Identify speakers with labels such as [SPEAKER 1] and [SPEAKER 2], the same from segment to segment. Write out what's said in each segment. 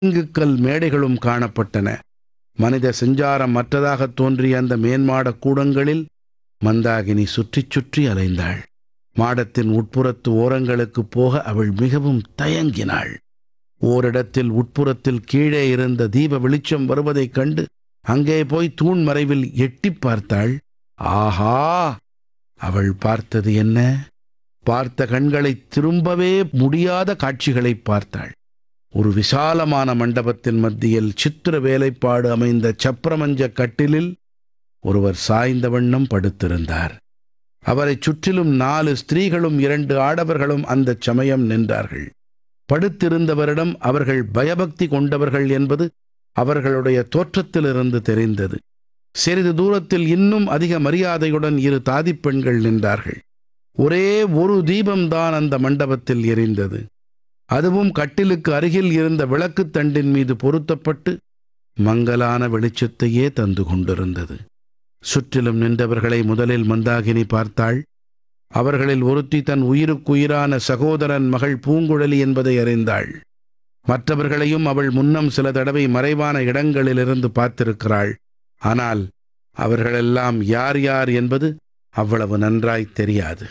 [SPEAKER 1] இங்குக்கல் மேடைகளும் காணப்பட்டன மனித செஞ்சாரம் மற்றதாகத் தோன்றிய அந்த மேன்மாடக் கூடங்களில் மந்தாகினி சுற்றிச் சுற்றி அலைந்தாள் மாடத்தின் உட்புறத்து ஓரங்களுக்குப் போக அவள் மிகவும் தயங்கினாள் ஓரிடத்தில் உட்புறத்தில் கீழே இருந்த தீப வெளிச்சம் வருவதைக் கண்டு அங்கே போய் தூண் மறைவில் எட்டிப் பார்த்தாள் ஆஹா அவள் பார்த்தது என்ன பார்த்த கண்களைத் திரும்பவே முடியாத காட்சிகளைப் பார்த்தாள் ஒரு விசாலமான மண்டபத்தின் மத்தியில் சித்திர வேலைப்பாடு அமைந்த சப்ரமஞ்ச கட்டிலில் ஒருவர் சாய்ந்த வண்ணம் படுத்திருந்தார் அவரைச் சுற்றிலும் நாலு ஸ்திரீகளும் இரண்டு ஆடவர்களும் அந்தச் சமயம் நின்றார்கள் படுத்திருந்தவரிடம் அவர்கள் பயபக்தி கொண்டவர்கள் என்பது அவர்களுடைய தோற்றத்திலிருந்து தெரிந்தது சிறிது தூரத்தில் இன்னும் அதிக மரியாதையுடன் இரு தாதிப் பெண்கள் நின்றார்கள் ஒரே ஒரு தீபம்தான் அந்த மண்டபத்தில் எரிந்தது அதுவும் கட்டிலுக்கு அருகில் இருந்த விளக்குத் தண்டின் மீது பொருத்தப்பட்டு மங்கலான வெளிச்சத்தையே தந்து கொண்டிருந்தது சுற்றிலும் நின்றவர்களை முதலில் மந்தாகினி பார்த்தாள் அவர்களில் ஒருத்தி தன் உயிருக்குயிரான சகோதரன் மகள் பூங்குழலி என்பதை அறிந்தாள் மற்றவர்களையும் அவள் முன்னம் சில தடவை மறைவான இடங்களிலிருந்து பார்த்திருக்கிறாள் ஆனால் அவர்களெல்லாம் யார் யார் என்பது அவ்வளவு நன்றாய் தெரியாது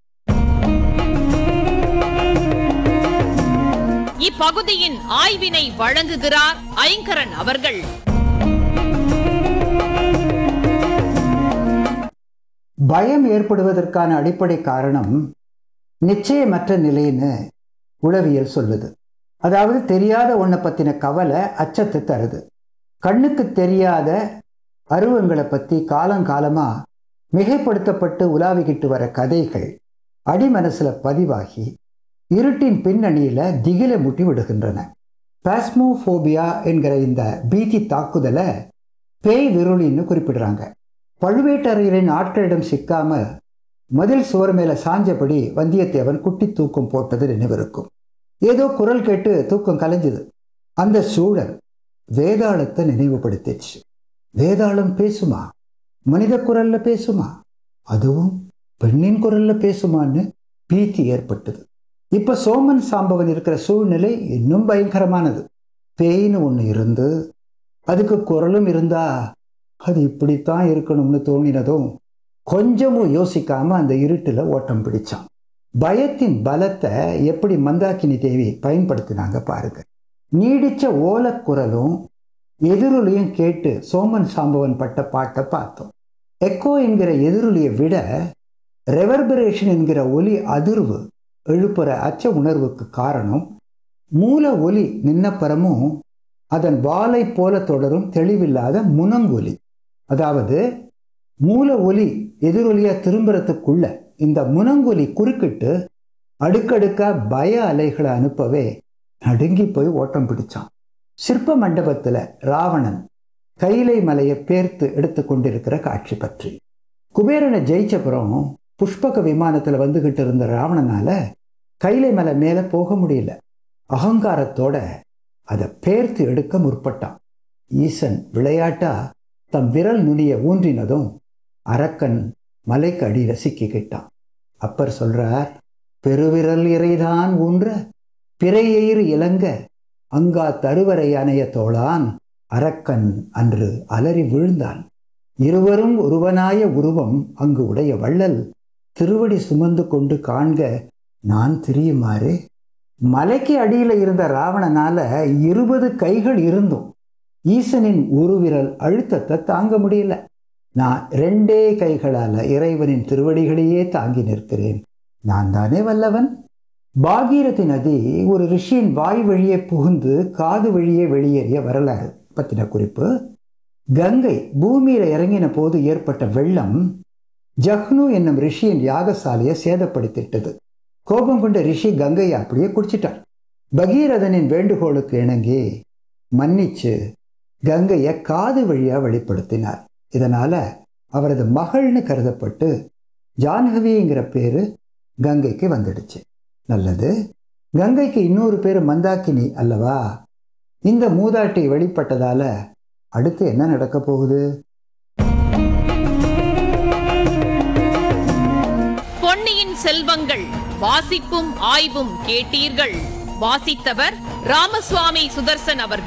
[SPEAKER 2] இப்பகுதியின் ஆய்வினை வழங்குகிறார் ஐங்கரன் அவர்கள்
[SPEAKER 3] பயம் ஏற்படுவதற்கான அடிப்படை காரணம் நிச்சயமற்ற நிலைன்னு உளவியல் சொல்லுது அதாவது தெரியாத ஒன்றை பற்றின கவலை அச்சத்தை தருது கண்ணுக்கு தெரியாத அருவங்களை பற்றி காலங்காலமாக மிகைப்படுத்தப்பட்டு உலாவிக்கிட்டு வர கதைகள் அடிமனசில் பதிவாகி இருட்டின் பின்னணியில் திகிலை முட்டி விடுகின்றன பாஸ்மோஃபோபியா என்கிற இந்த பீதி தாக்குதலை பேய் விருளின்னு குறிப்பிடுறாங்க பழுவேட்டரையரின் ஆட்களிடம் சிக்காம மதில் சுவர் மேல சாஞ்சபடி வந்தியத்தேவன் குட்டி தூக்கம் போட்டது நினைவிருக்கும் ஏதோ குரல் கேட்டு தூக்கம் கலைஞ்சுது அந்த சூழல் வேதாளத்தை நினைவுபடுத்திச்சு வேதாளம் பேசுமா மனித குரல்ல பேசுமா அதுவும் பெண்ணின் குரல்ல பேசுமான்னு பீத்தி ஏற்பட்டது இப்ப சோமன் சாம்பவன் இருக்கிற சூழ்நிலை இன்னும் பயங்கரமானது பேய்னு ஒன்று இருந்து அதுக்கு குரலும் இருந்தா அது இப்படித்தான் இருக்கணும்னு தோணினதும் கொஞ்சமும் யோசிக்காம அந்த இருட்டில் ஓட்டம் பிடிச்சான் பயத்தின் பலத்தை எப்படி மந்தாக்கினி தேவி பயன்படுத்தினாங்க பாருங்க நீடிச்ச ஓலக்குரலும் எதிரொலியும் கேட்டு சோமன் சாம்பவன் பட்ட பாட்டை பார்த்தோம் எக்கோ என்கிற எதிரொலியை விட ரெவர்பரேஷன் என்கிற ஒலி அதிர்வு எழுப்புற அச்ச உணர்வுக்கு காரணம் மூல ஒலி நின்னப்பறமும் அதன் வாலை போல தொடரும் தெளிவில்லாத முனங்கொலி அதாவது மூல ஒலி எதிரொலியா திரும்புறதுக்குள்ள இந்த முனங்கொலி குறுக்கிட்டு அடுக்கடுக்கா பய அலைகளை அனுப்பவே நடுங்கி போய் ஓட்டம் பிடிச்சான் சிற்ப மண்டபத்துல ராவணன் கைலை மலையை பேர்த்து எடுத்து கொண்டிருக்கிற காட்சி பற்றி குபேரனை ஜெயிச்சப்புறம் புஷ்பக விமானத்துல வந்துகிட்டு இருந்த ராவணனால கைலை மலை மேல போக முடியல அகங்காரத்தோட அதை பேர்த்து எடுக்க முற்பட்டான் ஈசன் விளையாட்டா தம் விரல் நுனிய ஊன்றினதும் அரக்கன் மலைக்கு அடியில சிக்கிக்கிட்டான் அப்பர் சொல்றார் பெருவிரல் இறைதான் ஊன்ற பிறையெயிறு இளங்க அங்கா தருவரை அணைய தோளான் அரக்கன் அன்று அலறி விழுந்தான் இருவரும் ஒருவனாய உருவம் அங்கு உடைய வள்ளல் திருவடி சுமந்து கொண்டு காண்க நான் திரியுமாறு மலைக்கு அடியில் இருந்த ராவணனால இருபது கைகள் இருந்தும் ஈசனின் ஒரு விரல் அழுத்தத்தை தாங்க முடியல நான் ரெண்டே கைகளால இறைவனின் திருவடிகளையே தாங்கி நிற்கிறேன் நான் தானே வல்லவன் பாகீரதி நதி ஒரு ரிஷியின் வாய் வழியே புகுந்து காது வழியே வெளியேறிய வரலாறு பத்தின குறிப்பு கங்கை பூமியில இறங்கின போது ஏற்பட்ட வெள்ளம் ஜஹ்னு என்னும் ரிஷியின் யாகசாலையை சேதப்படுத்திட்டது கோபம் கொண்ட ரிஷி கங்கையை அப்படியே குடிச்சிட்டார் பகீரதனின் வேண்டுகோளுக்கு இணங்கி மன்னிச்சு கங்கையை காது வழியா வெளிப்படுத்தினார் இதனால அவரது மகள்னு கருதப்பட்டு ஜான்ஹவிங்கிற பேரு கங்கைக்கு வந்துடுச்சு நல்லது கங்கைக்கு இன்னொரு பேர் மந்தாக்கினி அல்லவா இந்த மூதாட்டி வெளிப்பட்டதால அடுத்து என்ன நடக்க போகுது
[SPEAKER 2] பொன்னியின் செல்வங்கள் வாசிப்பும் ஆய்வும் கேட்டீர்கள் வாசித்தவர் ராமசுவாமி சுதர்சன் அவர்கள்